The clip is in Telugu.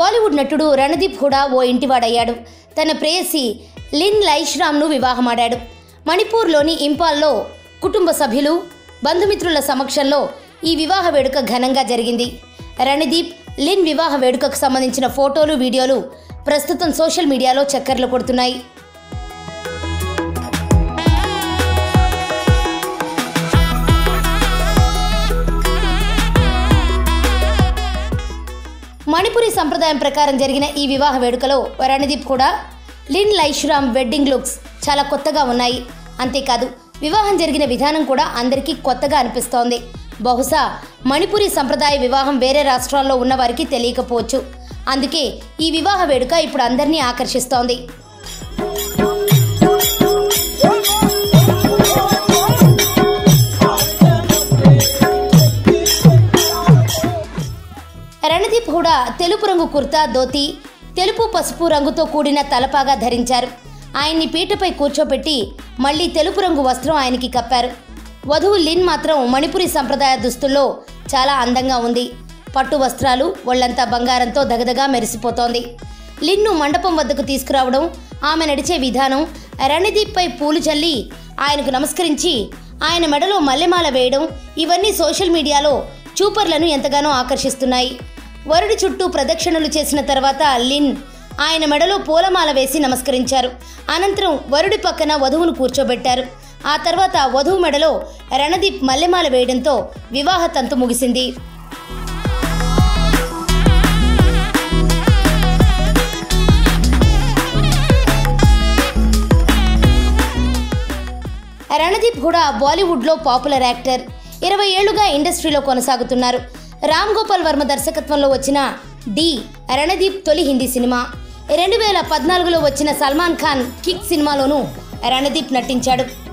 బాలీవుడ్ నటుడు రణదీప్ హుడా ఓ ఇంటివాడయ్యాడు తన ప్రేయసి లిన్ లైష్రామ్ను వివాహమాడాడు మణిపూర్లోని ఇంపాల్లో కుటుంబ సభ్యులు బంధుమిత్రుల సమక్షంలో ఈ వివాహ వేడుక ఘనంగా జరిగింది రణదీప్ లిన్ వివాహ వేడుకకు సంబంధించిన ఫోటోలు వీడియోలు ప్రస్తుతం సోషల్ మీడియాలో చక్కర్లు కొడుతున్నాయి మణిపురి సంప్రదాయం ప్రకారం జరిగిన ఈ వివాహ వేడుకలో రణదీప్ కూడా లిన్ లైష్రామ్ వెడ్డింగ్ లుక్స్ చాలా కొత్తగా ఉన్నాయి అంతేకాదు వివాహం జరిగిన విధానం కూడా అందరికీ కొత్తగా అనిపిస్తోంది బహుశా మణిపురి సంప్రదాయ వివాహం వేరే రాష్ట్రాల్లో ఉన్న వారికి తెలియకపోవచ్చు అందుకే ఈ వివాహ వేడుక ఇప్పుడు అందరినీ ఆకర్షిస్తోంది రణదీప్ హుడా తెలుపు రంగు కుర్తా ధోతి తెలుపు పసుపు రంగుతో కూడిన తలపాగా ధరించారు ఆయన్ని పీటపై కూర్చోబెట్టి మళ్ళీ తెలుపు రంగు వస్త్రం ఆయనకి కప్పారు వధువు లిన్ మాత్రం మణిపురి సంప్రదాయ దుస్తుల్లో చాలా అందంగా ఉంది పట్టు వస్త్రాలు ఒళ్ళంతా బంగారంతో దగదగా మెరిసిపోతోంది లిన్ను మండపం వద్దకు తీసుకురావడం ఆమె నడిచే విధానం రణదీప్పై పూలు చల్లి ఆయనకు నమస్కరించి ఆయన మెడలో మల్లెమాల వేయడం ఇవన్నీ సోషల్ మీడియాలో చూపర్లను ఎంతగానో ఆకర్షిస్తున్నాయి వరుడి చుట్టూ ప్రదక్షిణలు చేసిన తర్వాత లిన్ ఆయన మెడలో పూలమాల వేసి నమస్కరించారు అనంతరం వరుడి పక్కన వధువును కూర్చోబెట్టారు ఆ తర్వాత వధువు మెడలో రణదీప్ మల్లెమాల వేయడంతో వివాహ తంతు ముగిసింది రణదీప్ హుడా బాలీవుడ్లో పాపులర్ యాక్టర్ ఇరవై ఏళ్లుగా ఇండస్ట్రీలో కొనసాగుతున్నారు రామ్ గోపాల్ వర్మ దర్శకత్వంలో వచ్చిన డి రణదీప్ తొలి హిందీ సినిమా రెండు వేల పద్నాలుగులో వచ్చిన సల్మాన్ ఖాన్ కిక్ సినిమాలోనూ రణదీప్ నటించాడు